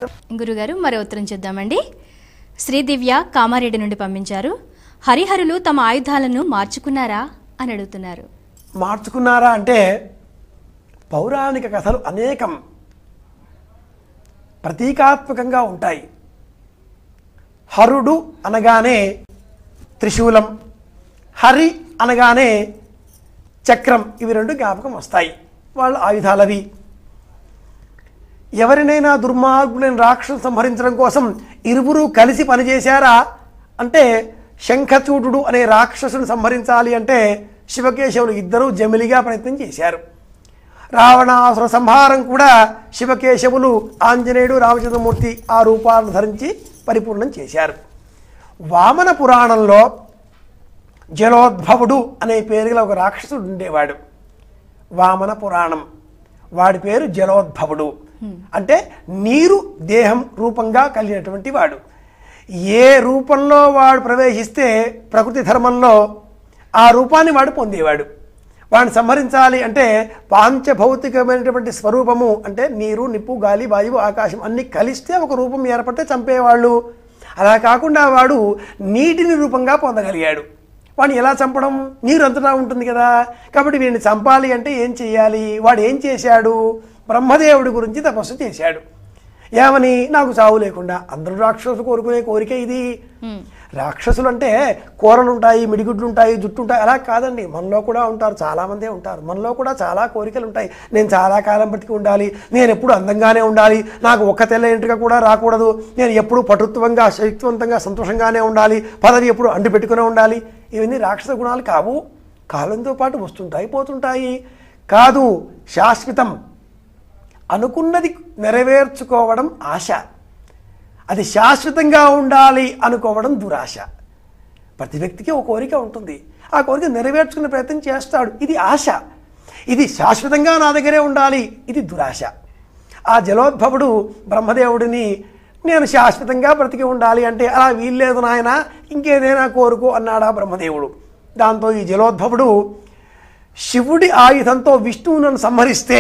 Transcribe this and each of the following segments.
గురుగారు మరో ఉత్తరం చూద్దామండి శ్రీదివ్య కామారెడ్డి నుండి పంపించారు హరిహరులు తమ ఆయుధాలను మార్చుకున్నారా అని అడుగుతున్నారు మార్చుకున్నారా అంటే పౌరాణిక కథలు అనేకం ప్రతీకాత్మకంగా ఉంటాయి హరుడు అనగానే త్రిశూలం హరి అనగానే చక్రం ఇవి రెండు జ్ఞాపకం వస్తాయి వాళ్ళ ఆయుధాలవి ఎవరినైనా దుర్మార్గులైన రాక్షసు సంహరించడం కోసం ఇరువురు కలిసి పనిచేశారా అంటే శంఖచూటుడు అనే రాక్షసుని సంహరించాలి అంటే శివకేశవులు ఇద్దరూ జమిలిగా ప్రయత్నం చేశారు రావణాసుర సంహారం కూడా శివకేశవులు ఆంజనేయుడు రామచంద్రమూర్తి ఆ రూపాలను ధరించి పరిపూర్ణం చేశారు వామన పురాణంలో జలోద్భవుడు అనే పేరు గల ఒక రాక్షసుడు ఉండేవాడు వామన పురాణం వాడి పేరు జలోద్భవుడు అంటే నీరు దేహం రూపంగా కలిగినటువంటి వాడు ఏ రూపంలో వాడు ప్రవేశిస్తే ప్రకృతి ధర్మంలో ఆ రూపాన్ని వాడు పొందేవాడు వాడిని సంహరించాలి అంటే పాంచభౌతికమైనటువంటి స్వరూపము అంటే నీరు నిప్పు గాలి వాయువు ఆకాశం అన్ని కలిస్తే ఒక రూపం ఏర్పడితే చంపేవాళ్ళు అలా కాకుండా వాడు నీటిని రూపంగా పొందగలిగాడు వాడిని ఎలా చంపడం నీరు అంతటా ఉంటుంది కదా కాబట్టి వీడిని చంపాలి అంటే ఏం చేయాలి వాడు ఏం చేశాడు బ్రహ్మదేవుడి గురించి తపస్సు చేశాడు ఏమని నాకు చావు లేకుండా అందరూ రాక్షసులు కోరుకునే కోరిక ఇది రాక్షసులు అంటే కూరలు ఉంటాయి మిడిగుడ్లు ఉంటాయి జుట్టు ఉంటాయి అలా కాదండి మనలో కూడా ఉంటారు చాలామందే ఉంటారు మనలో కూడా చాలా కోరికలు ఉంటాయి నేను చాలా కాలం బ్రతికి ఉండాలి నేను ఎప్పుడు అందంగానే ఉండాలి నాకు ఒక్క తెల్ల ఇంటిగా కూడా రాకూడదు నేను ఎప్పుడు పటుత్వంగా శక్తివంతంగా సంతోషంగానే ఉండాలి పదవి ఎప్పుడు అంటు పెట్టుకునే ఉండాలి ఇవన్నీ రాక్షస గుణాలు కావు కాలంతో పాటు వస్తుంటాయి పోతుంటాయి కాదు శాశ్వతం అనుకున్నది నెరవేర్చుకోవడం ఆశ అది శాశ్వతంగా ఉండాలి అనుకోవడం దురాశ ప్రతి వ్యక్తికి ఒక కోరిక ఉంటుంది ఆ కోరిక నెరవేర్చుకునే ప్రయత్నం చేస్తాడు ఇది ఆశ ఇది శాశ్వతంగా నా దగ్గరే ఉండాలి ఇది దురాశ ఆ జలోద్భవుడు బ్రహ్మదేవుడిని నేను శాశ్వతంగా బ్రతికి ఉండాలి అంటే అలా వీల్లేదు నాయన ఇంకేదైనా కోరుకో అన్నాడా బ్రహ్మదేవుడు దాంతో ఈ జలోద్భవుడు శివుడి ఆయుధంతో విష్ణువులను సంహరిస్తే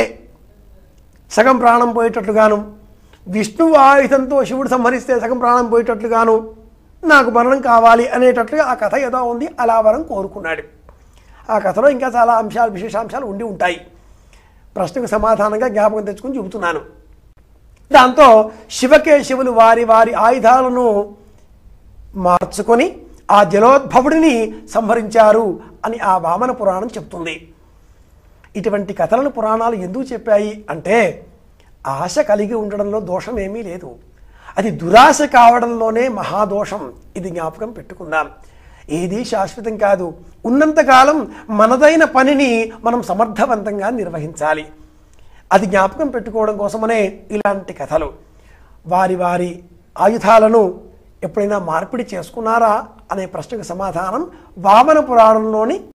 సగం ప్రాణం పోయేటట్లుగాను విష్ణువు ఆయుధంతో శివుడు సంహరిస్తే సగం ప్రాణం పోయేటట్లుగాను నాకు మరణం కావాలి అనేటట్లుగా ఆ కథ ఏదో ఉంది అలా వరం కోరుకున్నాడు ఆ కథలో ఇంకా చాలా అంశాలు విశేషాంశాలు ఉండి ఉంటాయి ప్రశ్నకు సమాధానంగా జ్ఞాపకం తెచ్చుకుని చెబుతున్నాను దాంతో శివకేశవులు వారి వారి ఆయుధాలను మార్చుకొని ఆ జలోద్భవుడిని సంహరించారు అని ఆ వామన పురాణం చెప్తుంది ఇటువంటి కథలను పురాణాలు ఎందుకు చెప్పాయి అంటే ఆశ కలిగి ఉండడంలో దోషం ఏమీ లేదు అది దురాశ కావడంలోనే మహాదోషం ఇది జ్ఞాపకం పెట్టుకుందాం ఏది శాశ్వతం కాదు ఉన్నంతకాలం మనదైన పనిని మనం సమర్థవంతంగా నిర్వహించాలి అది జ్ఞాపకం పెట్టుకోవడం కోసమనే ఇలాంటి కథలు వారి వారి ఆయుధాలను ఎప్పుడైనా మార్పిడి చేసుకున్నారా అనే ప్రశ్నకు సమాధానం వామన పురాణంలోని